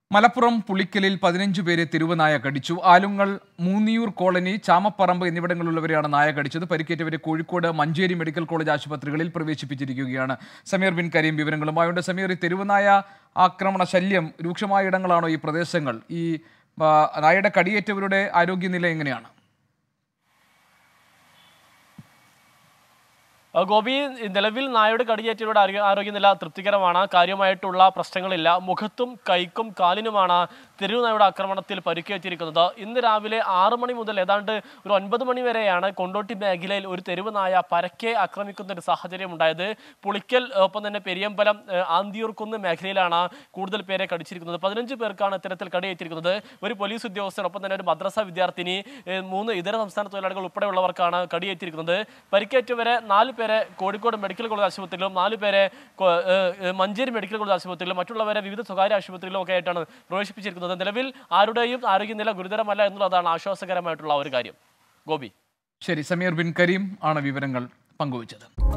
മലപ്പുറം പുളിക്കലിൽ പതിനഞ്ച് പേരെ തെരുവ് നായ കടിച്ചു ആലുങ്ങൽ മൂന്നിയൂർ കോളനി ചാമപ്പറമ്പ് എന്നിവിടങ്ങളിലുള്ളവരെയാണ് നായ കടിച്ചത് പരിക്കേറ്റവരെ കോഴിക്കോട് മഞ്ചേരി മെഡിക്കൽ കോളേജ് ആശുപത്രികളിൽ പ്രവേശിപ്പിച്ചിരിക്കുകയാണ് സമീർ ബിൻ കരീം വിവരങ്ങളുമായുണ്ട് സമീർ ഈ തെരുവ് നായ ആക്രമണ ശല്യം രൂക്ഷമായ ഇടങ്ങളാണോ ഈ പ്രദേശങ്ങൾ ഈ ആ, നായയുടെ കടിയേറ്റവരുടെ ആരോഗ്യനില എങ്ങനെയാണ് ആ, ഗോപി നിലവിൽ നായയുടെ കടിയേറ്റയുടെ ആരോഗ്യ- ആരോഗ്യനില തൃപ്തികരമാണ് കാര്യമായിട്ടുള്ള പ്രശ്നങ്ങളില്ല മുഖത്തും കൈക്കും കാലിനുമാണ് തെരുവ് നായയുടെ ആക്രമണത്തിൽ പരിക്കേറ്റിരിക്കുന്നത് ഇന്ന് രാവിലെ ആറ് മണി മുതൽ ഏതാണ്ട് ഒരു ഒൻപത് മണി വരെയാണ് കൊണ്ടോട്ടി മേഖലയിൽ ഒരു തെരുവ് നായ പരക്കെ ആക്രമിക്കുന്ന ഒരു സാഹചര്യം ഉണ്ടായത് പുളിക്കൽ ഒപ്പം തന്നെ പെരിയമ്പലം ഏഹ്, ആന്തിയൂർക്കുന്ന് മേഖലയിലാണ് കൂടുതൽ പേരെ കടിച്ചിരിക്കുന്നത് പതിനഞ്ച് പേർക്കാണ് ഇത്തരത്തിൽ കടിയേറ്റിരിക്കുന്നത് ഒരു പോലീസ് ഉദ്യോഗസ്ഥൻ ഒപ്പം തന്നെ ഒരു മദ്രസ വിദ്യാർത്ഥിനി ഏഹ്, മൂന്ന് ഇതര സംസ്ഥാന തൊഴിലാളികൾ ഉൾപ്പെടെയുള്ളവർക്കാണ് കടിയേറ്റിരിക്കുന്നത് പരിക്കേറ്റവരെ നാല് പേരെ കോഴിക്കോട് മെഡിക്കൽ കോളേജ് ആശുപത്രിയിലും നാല് പേരെ കൊ- ഏഹ്, ഏഹ്, മഞ്ചേരി മെഡിക്കൽ കോളേജ് ആശുപത്രിയിലും മറ്റുള്ളവരെ വിവിധ സ്വകാര്യ ആശുപത്രിയിലും ഒക്കെ ആയിട്ടാണ് പ്രവേശിപ്പിച്ചിരിക്കുന്നത് നിലവിൽ ആരുടെയും ആരോഗ്യനില ഗുരുതരമല്ല എന്നുള്ളതാണ് ആശ്വാസകരമായിട്ടുള്ള ഒരു കാര്യം ഗോപി ശരി സമീർ ബിൻ കരീം ആണ് വിവരങ്ങൾ പങ്കുവച്ചത്